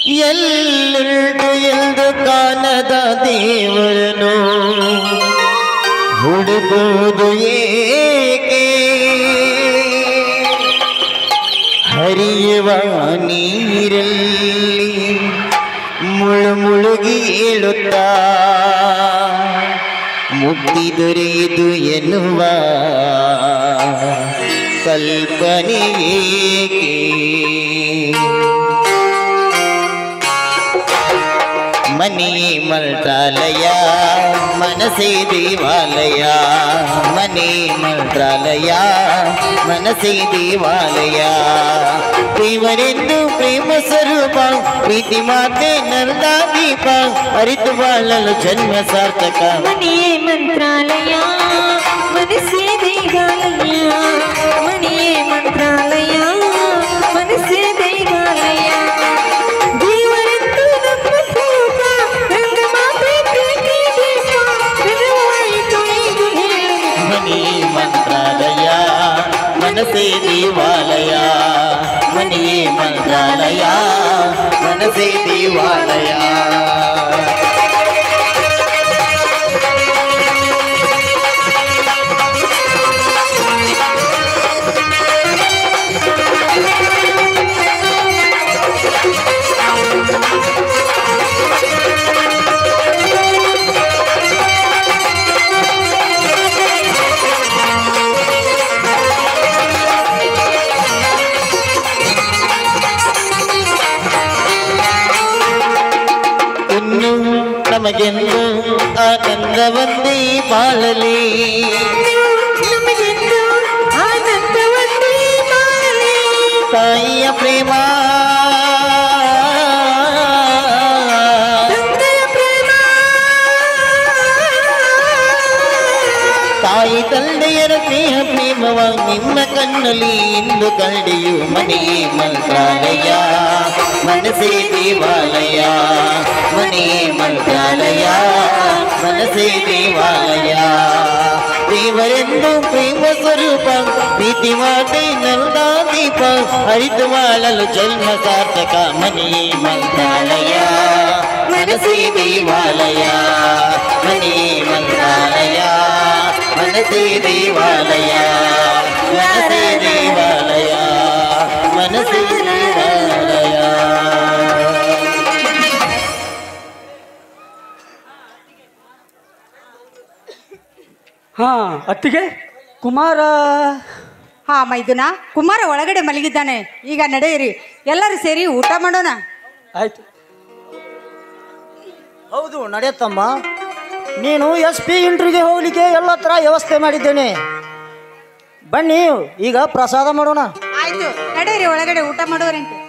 ಎಲ್ಲುಂಟು ಎಂದು ಕಾಣದ ದೇವರನು ಹುಡುಕುವುದು ಏಕೆ ಹರಿಯುವ ನೀರಲ್ಲಿ ಮುಳು ಮುಳುಗಿ ಏಳುತ್ತಾ ಮುಕ್ತಿ ದೊರೆಯುವುದು ಎನ್ನುವ ಕಲ್ಪನೆ ಏಕೆ ಮನೆ ಮಂತ್ರಾಲಯ ಮನಸೇ ದೇವಾಲಯ ಮನೆ ಮಂತ್ರಾಲಯ ಮನಸೇ ದೇವಾಲಯ ದೇವರೆಂದು ಪ್ರೇಮ ಸ್ವರೂಪ ಪ್ರೀತಿ ಮಾತೆ ನಂದ ದೀಪ ಅರಿತು ಬಾಳಲು ಜನ್ಮ ಸಾರ್ಥಕ ಮನೆಯೇ ಮಂತ್ರಾಲಯ ಮನಸ್ಸೇ ದೇವಾಲಯ ಮನೆಯೇ ಮಂತ್ರಾಲಯ ಮನಸ್ಸೇ ದೇವಾಲಯ ದೇವರೆಂದು ನಮ್ಮ ಕೂಟ ರಂಗ ಮಾತೆ ಪ್ರೀತಿ ದೀಪ ಹೃದಯವಾಯಿತು ಎಂದು ಹೇಳಿ ಮನೆ ಮಂತ್ರಾಲಯ ಮನಸೇ ದೇವಾಲಯ ಮನೆ ಮಂತ್ರಾಲಯ ಮನಸೇ ದೇವಾಲಯ ಇನ್ನು ನಮಗೆಂದು ಆನಂದವನ್ನೇ ಬಾಳಲಿ ನಮಗೆಂದು ಆನಂದವನ್ನೇ ಮಾಡಲಿ ತಾಯಿಯ ಪ್ರೇಮ ತಂದೆಯ ಪ್ರೇಮ ತಾಯಿ ತಂದೆಯರ ಸ್ನೇಹ ಪ್ರೇಮವ ನಿಮ್ಮ ಕಣ್ಣಲ್ಲಿ ಇಂದು ಕಂಡಿಯು ಮನೆ ಮಂತ್ರಾಲಯ ಮನಸೇ ದೇವಾಲಯ ಮನೆ ಮಂತ್ರಾಲಯ ಮನಸೇ ದೇವಾಲಯ ದೇವರೆಂದು ಪ್ರೇಮ ಸ್ವರೂಪ ಪ್ರೀತಿ ಮಾತೆ ನಂದ ದೀಪ ಹರಿದು ಬಾಳಲು ಜನ್ಮ ಸಾರ್ಥಕ ಮನೆ ಮಂತ್ರಾಲಯ ಮನಸೇ ದೇವಾಲಯ ಮನೆ ಮಂತ್ರಾಲಯ ಮನಸೇ ದೇವಾಲಯ ಮನಸೇ ದೇವಾಲಯ ಮನಸೇ ದೇವಾಲಯ ಹಾ ಅತ್ತಿಗೆ ಕುಮಾರ ಹಾ ಮೈದುನ ಕುಮಾರ ಒಳಗಡೆ ಮಲಗಿದ್ದಾನೆ ಈಗ ನಡೆಯಿರಿ ಎಲ್ಲರೂ ಸೇರಿ ಊಟ ಮಾಡೋಣ ಆಯ್ತು ಹೌದು ನಡೆಯತ್ತಮ್ಮ ನೀನು ಎಸ್ ಪಿ ಇಂಟ್ರಿಗೆ ಹೋಗ್ಲಿಕ್ಕೆ ಎಲ್ಲ ಥರ ವ್ಯವಸ್ಥೆ ಮಾಡಿದ್ದೇನೆ ಬನ್ನಿ ಈಗ ಪ್ರಸಾದ ಮಾಡೋಣ ಆಯ್ತು ನಡೆಯಿರಿ ಒಳಗಡೆ ಊಟ ಮಾಡೋರಂತೆ